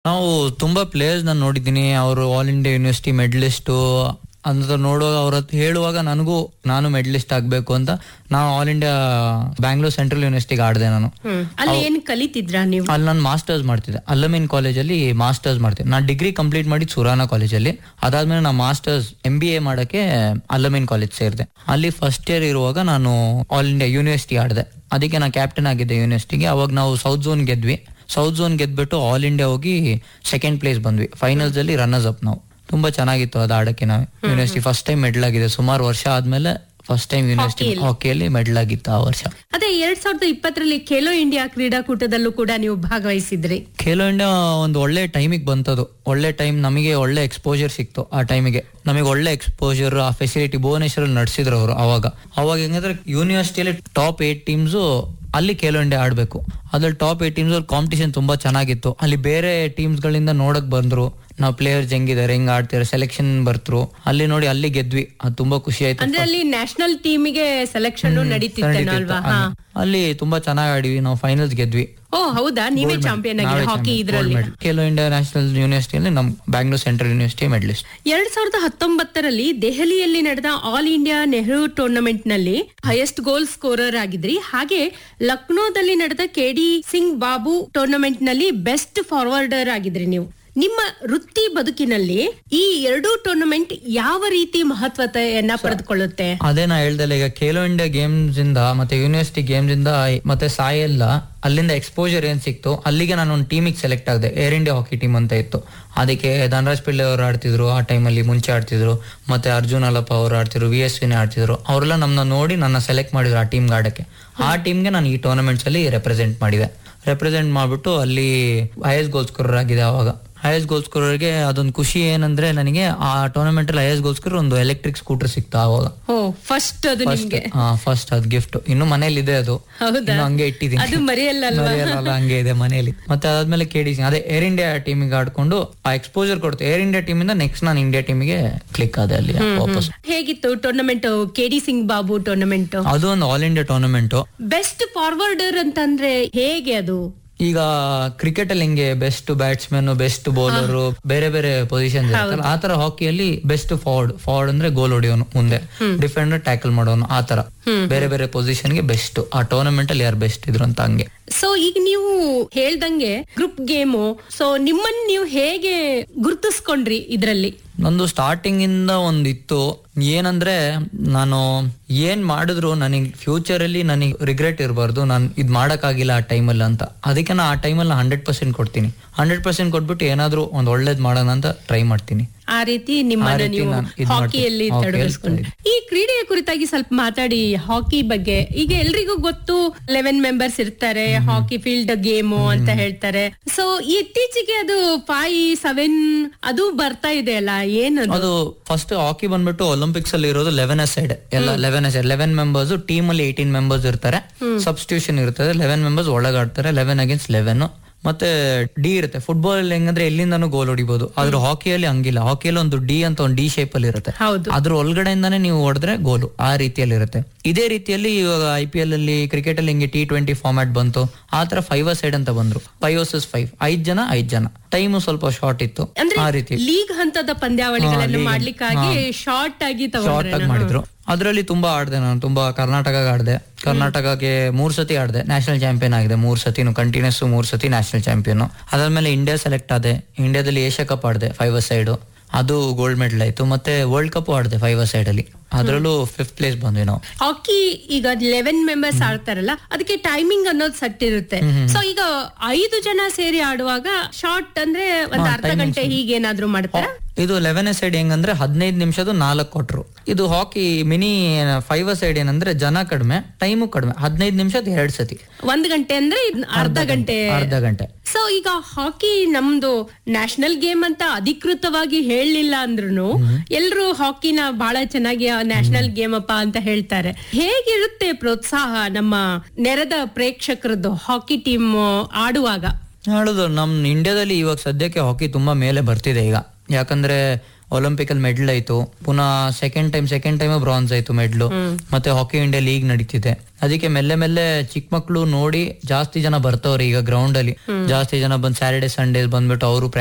ನಾವು ತುಂಬಾ ಪ್ಲೇಯರ್ಸ್ ನಾನು ನೋಡಿದ್ದೀನಿ ಅವರು ಆಲ್ ಇಂಡಿಯಾ ಯೂನಿವರ್ಸಿಟಿ ಮೆಡಲಿಸ್ಟು ಅಂತ ನೋಡುವಾಗ ಅವ್ರ ಹತ್ರ ಹೇಳುವಾಗ ನನಗೂ ನಾನು ಮೆಡಲಿಸ್ಟ್ ಆಗ್ಬೇಕು ಅಂತ ನಾನು ಆಲ್ ಇಂಡಿಯಾ ಬ್ಯಾಂಗ್ಳೂರ್ ಸೆಂಟ್ರಲ್ ಯೂನಿವರ್ಸಿಟಿಗೆ ಆಡಿದೆ ನಾನು ಹ್ಮ್ ಅಲ್ಲಿ ಏನ್ ಕಲಿತಿದ್ರಾ ನೀವು ಅಲ್ಲಿ ನಾನು ಮಾಸ್ಟರ್ಸ್ ಮಾಡ್ತಿದ್ದೆ ಅಲ್ಲಮೀನ್ ಕಾಲೇಜಲ್ಲಿ ಮಾಸ್ಟರ್ಸ್ ಮಾಡ್ತಿದ್ದೆ ನಾನು ಡಿಗ್ರಿ ಕಂಪ್ಲೀಟ್ ಮಾಡಿ ಸುರಾನ ಕಾಲೇಜಲ್ಲಿ ಅದಾದ್ಮೇಲೆ ನಾನು ಮಾಸ್ಟರ್ಸ್ ಎಂ ಬಿ ಎ ಮಾಡಕ್ಕೆ ಅಲ್ಲಮೀನ್ ಕಾಲೇಜ್ ಸೇರಿದೆ ಅಲ್ಲಿ ಫಸ್ಟ್ ಇಯರ್ ಇರುವಾಗ ನಾನು ಆಲ್ ಇಂಡಿಯಾ ಯೂನಿವರ್ಸಿಟಿ ಆಡಿದೆ ಅದಕ್ಕೆ ನಾನು ಕ್ಯಾಪ್ಟನ್ ಆಗಿದ್ದೆ ಯೂನಿವರ್ಸಿಟಿಗೆ ಅವಾಗ ನಾವು ಸೌತ್ ಝೋನ್ ಗೆದ್ವಿ ಸೌತ್ ಝೋನ್ ಗೆದ್ಬಿಟ್ಟು ಆಲ್ ಇಂಡಿಯಾ ಹೋಗಿ ಸೆಕೆಂಡ್ ಪ್ಲೇಸ್ ಬಂದ್ವಿ ಫೈನಲ್ಸ್ ಅಲ್ಲಿ ರನ್ನರ್ಸ್ ಅಪ್ ನಾವು ತುಂಬಾ ಚೆನ್ನಾಗಿತ್ತು ಅದು ಆಡಕ್ಕೆ ನಾವು ಯೂನಿವರ್ಸಿಟಿ ಫಸ್ಟ್ ಟೈಮ್ ಮೆಡಲ್ ಆಗಿದೆ ಸುಮಾರು ವರ್ಷ ಆದ್ಮೇಲೆ ಫಸ್ಟ್ ಟೈಮ್ ಯೂನಿವರ್ಸಿಟಿ ಹಾಕಿಯಲ್ಲಿ ಮೆಡಲ್ ಆಗಿತ್ತು ಆ ವರ್ಷ ಅದೇ ಎರಡ್ ಸಾವಿರದ ಇಪ್ಪತ್ತರಲ್ಲಿ ಖೇಲೋ ಇಂಡಿಯಾ ಕ್ರೀಡಾಕೂಟದಲ್ಲೂ ಕೂಡ ನೀವು ಭಾಗವಹಿಸಿದ್ರಿ ಖೇಲೋ ಇಂಡಿಯಾ ಒಂದು ಒಳ್ಳೆ ಟೈಮಿಗೆ ಬಂತದು ಒಳ್ಳೆ ಟೈಮ್ ನಮಗೆ ಒಳ್ಳೆ ಎಕ್ಸ್ಪೋಜರ್ ಸಿಕ್ತು ಆ ಟೈಮಿಗೆ ನಮಗೆ ಒಳ್ಳೆ ಎಕ್ಸ್ಪೋಜರ್ ಆ ಫೆಸಿಲಿಟಿ ಭುವನೇಶ್ವರ ನಡೆಸಿದ್ರು ಅವರು ಅವಾಗ ಅವಾಗ ಹೆಂಗಂದ್ರೆ ಯೂನಿವರ್ಸಿಟಿಯಲ್ಲಿ ಟಾಪ್ ಏಟ್ ಟೀಮ್ಸ್ ಅಲ್ಲಿ ಖೇಲೋ ಇಂಡಿಯಾ ಆಡ್ಬೇಕು ಅದ್ರಲ್ಲಿ ಟಾಪ್ ಏಟ್ ಟೀಮ್ಸ್ ಕಾಂಪಿಟೇಷನ್ ತುಂಬಾ ಚೆನ್ನಾಗಿತ್ತು ಅಲ್ಲಿ ಬೇರೆ ಟೀಮ್ಸ್ ಗಳಿಂದ ನೋಡಕ್ ಬಂದ್ರು ನಾವು ಪ್ಲೇಯರ್ಸ್ ಹೆಂಗಿದ್ದಾರೆ ಹೆಂಗ್ ಆಡ್ತಾರೆ ಸೆಲೆಕ್ಷನ್ ಬರ್ತರು ಅಲ್ಲಿ ನೋಡಿ ಅಲ್ಲಿ ಗೆದ್ವಿ ಅದು ತುಂಬಾ ಖುಷಿ ಆಯ್ತು ಅಂದ್ರೆ ಅಲ್ಲಿ ನ್ಯಾಷನಲ್ ಟೀಮಿಗೆ ಸೆಲೆಕ್ಷನ್ ನಡೀತಿತ್ತೇನೋ ಅಲ್ವಾ ಹಾ ಅಲ್ಲಿ ತುಂಬಾ ಚೆನ್ನಾಗಿ ಆಡಿವಿ ನಾವು ಫೈನಲ್ಸ್ ಗೆದ್ವಿ ಓ ಹೌದಾ ನೀವೇ ಚಾಂಪಿಯನ್ ಆಗಿ ಹಾಕಿ ಇದ್ರಲ್ಲಿ ಖೇಲೋ ಇಂಡಿಯಾ ನ್ಯಾಷನಲ್ ಯೂನಿವರ್ಸಿಟಿಯಲ್ಲಿ ನಮ್ ಬ್ಯಾಂಗ್ಳೂರ್ ಸೆಂಟ್ರಲ್ ಯೂನಿವರ್ಸಿಟಿ ಮೆಡಲಿಸ್ಟ್ ಎರಡ್ ಸಾವಿರದ ಹತ್ತೊಂಬತ್ತರಲ್ಲಿ ದೆಹಲಿಯಲ್ಲಿ ನಡೆದ ಆಲ್ ಇಂಡಿಯಾ ನೆಹರು ಟೂರ್ನಮೆಂಟ್ ನಲ್ಲಿ ಹೈಯೆಸ್ಟ್ ಗೋಲ್ ಸ್ಕೋರರ್ ಆಗಿದ್ರಿ ಹಾಗೆ ಲಕ್ನೋದಲ್ಲಿ ನಡೆದ ಕೆಡಿ ಸಿಂಗ್ ಬಾಬು ಟೂರ್ನಮೆಂಟ್ ನಲ್ಲಿ ಬೆಸ್ಟ್ ಫಾರ್ವರ್ಡರ್ ಆಗಿದ್ರಿ ನೀವು ನಿಮ್ಮ ವೃತ್ತಿ ಬದುಕಿನಲ್ಲಿ ಈ ಎರಡೂ ಟೂರ್ನಮೆಂಟ್ ಯಾವ ರೀತಿ ಮಹತ್ವತೆಯನ್ನ ಪಡೆದುಕೊಳ್ಳುತ್ತೆ ಅದೇ ನಾ ಹೇಳ್ದಲ್ಲ ಈಗ ಖೇಲೋ ಇಂಡಿಯಾ ಗೇಮ್ಸ್ ಇಂದ ಮತ್ತೆ ಯೂನಿವರ್ಸಿಟಿ ಗೇಮ್ಸ್ ಇಂದ ಮತ್ತೆ ಸಾಯಿ ಎಲ್ಲ ಅಲ್ಲಿಂದ ಎಕ್ಸ್ಪೋಜರ್ ಏನ್ ಸಿಕ್ತು ಅಲ್ಲಿಗೆ ನಾನು ಒಂದು ಟೀಮಿಗೆ ಸೆಲೆಕ್ಟ್ ಆಗಿದೆ ಏರ್ ಇಂಡಿಯಾ ಹಾಕಿ ಟೀಮ್ ಅಂತ ಇತ್ತು ಅದಕ್ಕೆ ಧನರಾಜ್ ಪಿಳ್ಳೆ ಅವರು ಆಡ್ತಿದ್ರು ಆ ಟೈಮಲ್ಲಿ ಮುಂಚೆ ಆಡ್ತಿದ್ರು ಮತ್ತೆ ಅರ್ಜುನ್ ಅಲ್ಲಪ್ಪ ಅವರು ಆಡ್ತಿದ್ರು ವಿ ಎಸ್ ವಿನೇ ಆಡ್ತಿದ್ರು ಅವರೆಲ್ಲ ನಮ್ಮನ್ನ ನೋಡಿ ನನ್ನ ಸೆಲೆಕ್ಟ್ ಮಾಡಿದ್ರು ಆ ಟೀಮ್ಗೆ ಆಡಕ್ಕೆ ಆ ಟೀಮ್ಗೆ ನಾನು ಈ ಟೂರ್ನಮೆಂಟ್ಸ್ ಅಲ್ಲಿ ರೆಪ್ರೆಸೆಂಟ್ ಮಾಡಿದೆ ರೆಪ್ರೆಸೆಂಟ್ ಮಾಡ್ಬಿಟ್ಟು ಅಲ್ಲಿ ಹೈಯೆಸ್ಟ್ ಗೋಲ್ ಸ್ಕೋರರ್ ಆಗಿದೆ ಅವಾಗ ಹೈಯೆಸ್ಟ್ ಗೋಲ್ ಸ್ಕೋರರ್ಗೆ ಅದೊಂದು ಖುಷಿ ಏನಂದ್ರೆ ನನಗೆ ಆ ಟೂರ್ನಮೆಂಟ್ ಅಲ್ಲಿ ಹೈಯೆಸ್ಟ್ ಗೋಲ್ ಸ್ಕೋರ್ ಒಂದು ಎಲೆಕ್ಟ್ರಿಕ್ ಸ್ಕೂಟರ್ ಸಿಕ್ತಾ ಅವಾಗ ಓ ಫಸ್ಟ್ ಅದು ನಿಮ್ಗೆ ಫಸ್ಟ್ ಅದ್ ಗಿಫ್ಟ್ ಇನ್ನು ಮನೇಲಿ ಇದೆ ಅದು ಹೌದಾ ಇನ್ನು ಹಂಗೆ ಇಟ್ಟಿದ್ದೀನಿ ಅದು ಮರೆಯಲ್ಲ ಅಲ್ವಾ ಮರೆಯಲ್ಲ, ಹಂಗೆ ಇದೆ ಮನೆಯಲ್ಲಿ ಮತ್ತೆ ಅದಾದ್ಮೇಲೆ ಕೆಡಿ ಅದೇ ಏರ್ ಇಂಡಿಯಾ ಟೀಮಿಗೆ ಆಡ್ಕೊಂಡು ಆ ಎಕ್ಸ್ಪೋಜರ್ ಕೊಡ್ತು ಏರ್ ಇಂಡಿಯಾ ಟೀಮ್ ಇಂದ ನೆಕ್ಸ್ಟ್ ನಾನು ಇಂಡಿಯಾ ಟೀಮಿಗೆ ಕ್ಲಿಕ್ ಆದೆ ಅಲ್ಲಿ ವಾಪಸ್ ಹೇಗಿತ್ತು tournament K D Singh Babu tournament ಅದು ಒಂದು all India tournament best forwarder ಅಂತಂದ್ರೆ ಹೇಗೆ ಅದು ಈಗ ಕ್ರಿಕೆಟ್ ಅಲ್ಲಿ ಹಿಂಗೆ ಬೆಸ್ಟ್ ಬ್ಯಾಟ್ಸ್ಮನ್ ಬೆಸ್ಟ್ ಬೌಲರ್ ಬೇರೆ ಬೇರೆ ಪೊಸಿಷನ್ ಇರುತ್ತಲ್ಲ ಆ ತರ ಹಾಕಿಯಲ್ಲಿ ಬೆಸ್ಟ್ ಫಾರ್ವರ್ಡ್ ಫಾರ್ವರ್ಡ್ ಅಂದ್ರೆ ಗೋಲ್ ಹೊಡಿಯೋನು ಮುಂದೆ ಡಿಫೆಂಡರ್ ಟ್ಯಾಕಲ್ ಮಾಡೋನು ಆ ತರ ಬೇರೆ ಬೇರೆ ಪೊಸಿಷನ್ ಗೆ ಬೆಸ್ಟ್ ಆ ಟೂರ್ನಮೆಂಟ್ ಅಲ್ಲಿ ಯಾರು ಬೆಸ್ಟ್ ಇದ್ರು ಅಂತ ಹಂಗೆ ಸೊ ಈಗ ನೀವು ಹೇಳ್ದಂಗೆ ಗ್ರೂಪ್ ಗೇಮು ಸೊ ನಿಮ್ಮನ್ನ ನೀವು ಹೇಗೆ ಗುರುತಿಸ್ಕೊಂಡ್ರಿ ಇದ್ರಲ್ಲಿ ನಂದು ಸ್ಟಾರ್ಟಿಂಗ್ ಇಂದ ಒಂದಿತ್ತು ಏನಂದ್ರೆ ನಾನು ಏನ್ ಮಾಡಿದ್ರು ನನಗೆ ಫ್ಯೂಚರ್ ಅಲ್ಲಿ ನನಗೆ ರಿಗ್ರೆಟ್ ಇರಬಾರ್ದು ನಾನು ಇದ್ ಮಾಡಕ್ಕಾಗಿಲ್ಲ ಆ ಟೈಮಲ್ಲಿ ಅಂತ ಅದಕ್ಕೆ ನಾ ಆ ಟೈಮಲ್ಲಿ ಹಂಡ್ರೆಡ್ ಪರ್ಸೆಂಟ್ ಕೊಡ್ತೀನಿ ಹಂಡ್ರೆಡ್ ಪರ್ಸೆಂಟ್ ಕೊಟ್ಬಿಟ್ಟು ಏನಾದ್ರೂ ಒಂದ್ ಒಳ್ಳೇದ್ ಮಾಡೋಣ ಅಂತ ಟ್ರೈ ಮಾಡ್ತೀನಿ ಆ ರೀತಿ ನಿಮ್ಮನ್ನ ರೀತಿ ನೀವು ನಾನ್ ಇದ್ ಹಾಕಿಯಲ್ಲಿ ಮಾಡ್ತೀನಿ. ತೊಡಗಿಸ್ಕೊಂಡ್ರಿ ಈ ಕ್ರೀಡೆಯ ಕುರಿತಾಗಿ ಸ್ವಲ್ಪ ಮಾತಾಡಿ ಹಾಕಿ ಬಗ್ಗೆ ಈಗ ಎಲ್ರಿಗೂ ಗೊತ್ತು ಲೆವೆನ್ ಮೆಂಬರ್ಸ್ ಇರ್ತಾರೆ ಹಾಕಿ ಫೀಲ್ಡ್ ಗೇಮು ಅಂತ ಹೇಳ್ತಾರೆ ಸೊ ಇತ್ತೀಚೆಗೆ ಅದು ಫೈವ್ ಸೆವೆನ್ ಅದು ಬರ್ತಾ ಇದೆ ಅಲ್ಲ ಏನದು ಅದು ಫಸ್ಟ್ ಹಾಕಿ ಬಂದ್ಬಿಟ್ಟು ಒಲಿಂಪಿಕ್ಸ್ ಅಲ್ಲಿ ಇರೋದು ಲೆವೆನ್ ಸೈಡ್ ಎಲ್ಲ eleven side eleven members team ಅಲ್ಲಿ ಏಯ್ಟೀನ್ ಮೆಂಬರ್ಸ್ ಇರ್ತಾರೆ ಸಬ್ಸ್ಟಿಟ್ಯೂಷನ್ ಇರ್ತದೆ ಲೆವೆನ್ ಮೆಂಬರ್ಸ್ ಒಳಗಾಡ್ತಾರೆ ಲೆವೆನ್ ಅಗೇನ್ಸ್ಟ್ ಲೆವೆನ್ ಮತ್ತೆ ಡಿ ಇರುತ್ತೆ ಫುಟ್ಬಾಲ್ ಅಲ್ಲಿ ಹೆಂಗಂದ್ರೆ ಎಲ್ಲಿಂದಾನು ಗೋಲ್ ಹೊಡಿಬಹುದು ಆದ್ರೆ ಹಾಕಿಯಲ್ಲಿ ಹಂಗಿಲ್ಲ ಹಾಕಿಯಲ್ಲಿ ಒಂದು ಡಿ ಅಂತ ಒಂದು ಡಿ ಶೇಪ್ ಅಲ್ಲಿ ಇರುತ್ತೆ ಹೌದು ಅದ್ರ ಒಳಗಡೆಯಿಂದಾನೇ ನೀವು ಹೊಡೆದ್ರೆ ಗೋಲು ಆ ರೀತಿಯಲ್ಲಿ ಇರುತ್ತೆ ಇದೇ ರೀತಿಯಲ್ಲಿ ಇವಾಗ ಐ ಪಿ ಎಲ್ ಅಲ್ಲಿ ಕ್ರಿಕೆಟ್ ಅಲ್ಲಿ ಹಿಂಗೆ ಟಿ ಟ್ವೆಂಟಿ ಫಾರ್ಮ್ಯಾಟ್ ಬಂತು ಆ ತರ ಫೈವ್ ಸೈಡ್ ಅಂತ ಬಂದ್ರು ಫೈವ್ ವರ್ಸಸ್ ಫೈವ್ ಐದ್ ಜನ ಐದ್ ಜನ ಟೈಮು ಸ್ವಲ್ಪ ಶಾರ್ಟ್ ಇತ್ತು ಅಂದ್ರೆ ಆ ರೀತಿ ಲೀಗ್ ಹಂತದ ಪಂದ್ಯಾವಳಿಗಳನ್ನು ಮಾಡ್ಲಿಕ್ಕಾಗಿ ಶಾರ್ಟ್ ಆಗಿ ಶಾರ್ಟ್ ತಗೊಂಡ್ರೆ ಆಗಿ ಮಾಡಿದ್ರು ಅದ್ರಲ್ಲಿ ತುಂಬಾ ಆಡ್ದೆ ನಾನು ತುಂಬಾ ಕರ್ನಾಟಕ ಆಡ್ದೆ ಕರ್ನಾಟಕಕ್ಕೆ ಮೂರ್ ಸತಿ ಆಡ್ದೆ ನ್ಯಾಷನಲ್ ಚಾಂಪಿಯನ್ ಆಗಿದೆ ಮೂರ್ ಸತಿನು ಕಂಟಿನ್ಯೂಸ್ ಮೂರ್ ಸತಿ ನ್ಯಾಷನಲ್ ಚಾಂಪಿಯನ್ ಅದಾದ್ಮೇಲೆ ಇಂಡಿಯಾ ಸೆಲೆಕ್ಟ್ ಆದೆ ಇಂಡಿಯಾದಲ್ಲಿ ಏಷ್ಯಾ ಕಪ್ ಆಡ್ದೆ ಫೈವ್ ಸೈಡ್ ಅದು ಗೋಲ್ಡ್ ಮೆಡಲ್ ಆಯ್ತು ಮತ್ತೆ ವರ್ಲ್ಡ್ ಕಪ್ ಆಡ್ದೆ ಫೈವ್ ಸೈಡ್ ಅಲ್ಲಿ ಅದ್ರಲ್ಲೂ ಫಿಫ್ತ್ ಪ್ಲೇಸ್ ಬಂದ್ವಿ ನಾವು ಹಾಕಿ ಈಗ ಲೆವೆನ್ ಮೆಂಬರ್ಸ್ ಆಡ್ತಾರಲ್ಲ ಅದಕ್ಕೆ ಟೈಮಿಂಗ್ ಅನ್ನೋದು ಸೆಟ್ ಇರುತ್ತೆ ಸೊ ಈಗ ಐದು ಜನ ಸೇರಿ ಆಡುವಾಗ ಶಾರ್ಟ್ ಅಂದ್ರೆ ಒಂದ್ ಅರ್ಧ ಗಂಟೆ ಹೀಗೇನಾದ್ರೂ ಮಾಡ್ತಾರ ಇದು ಲೆವೆನ್ ಸೈಡ್ ಹೆಂಗಂದ್ರೆ ಹದಿನೈದು ನಿಮಿಷದ್ದು ನಾಲ್ಕು ಕೊಟ್ರು ಇದು ಹಾಕಿ ಮಿನಿ ಫೈವ್ ಸೈಡ್ ಏನಂದ್ರೆ ಜನ ಕಡಿಮೆ ಟೈಮು ಕಡಿಮೆ ಹದಿನೈದು ನಿಮಿಷದ ಎರಡ್ ಸತಿ ಒಂದ್ ಗಂಟೆ ಅಂದ್ರೆ ಇದ್ ಅರ್ಧ ಗಂಟೆ ಅರ್ಧ ಗಂಟೆ ಸೊ ಈಗ ಹಾಕಿ ನಮ್ದು ನ್ಯಾಷನಲ್ ಗೇಮ್ ಅಂತ ಅಧಿಕೃತವಾಗಿ ಹೇಳಲಿಲ್ಲ ಅಂದ್ರೂ ಎಲ್ರು ಹಾಕಿನ ಬಹಳ ಚೆನ್ನಾಗಿ ನ್ಯಾಷನಲ್ ಗೇಮ್ ಅಪ್ಪ ಅಂತ ಹೇಳ್ತಾರೆ ಹೇಗಿರುತ್ತೆ ಪ್ರೋತ್ಸಾಹ ನಮ್ಮ ನೆರೆದ ಪ್ರೇಕ್ಷಕರದ್ದು ಹಾಕಿ ಟೀಮ್ ಆಡುವಾಗ ಹೇಳುದು ನಮ್ ಇಂಡಿಯಾದಲ್ಲಿ ಇವಾಗ ಸದ್ಯಕ್ಕೆ ಹಾಕಿ ತುಂಬಾ ಮೇಲೆ ಬರ್ತಿದೆ ಈಗ ಯಾಕಂದ್ರೆ ಒಲಿಂಪಿಕ್ ಅಲ್ಲಿ ಮೆಡಲ್ ಆಯ್ತು ಪುನಃ second time second time bronze ಆಯ್ತು ಮೆಡ್ಲು ಮತ್ತೆ ಹಾಕಿ ಇಂಡಿಯಾ ಲೀಗ್ ನಡೀತಿದೆ ಅದಕ್ಕೆ ಮೆಲ್ಲೆ ಮೆಲ್ಲೆ ಚಿಕ್ಕ ಮಕ್ಳು ನೋಡಿ ಜಾಸ್ತಿ ಜನ ಬರ್ತವ್ರೆ ಈಗ ಗ್ರೌಂಡ್ ಅಲ್ಲಿ ಜಾಸ್ತಿ ಜನ ಬಂದ್ ಸ್ಯಾಟರ್ಡೆ ಸಂಡೇ ಬಂದ್ಬಿಟ್ಟು ಅವರು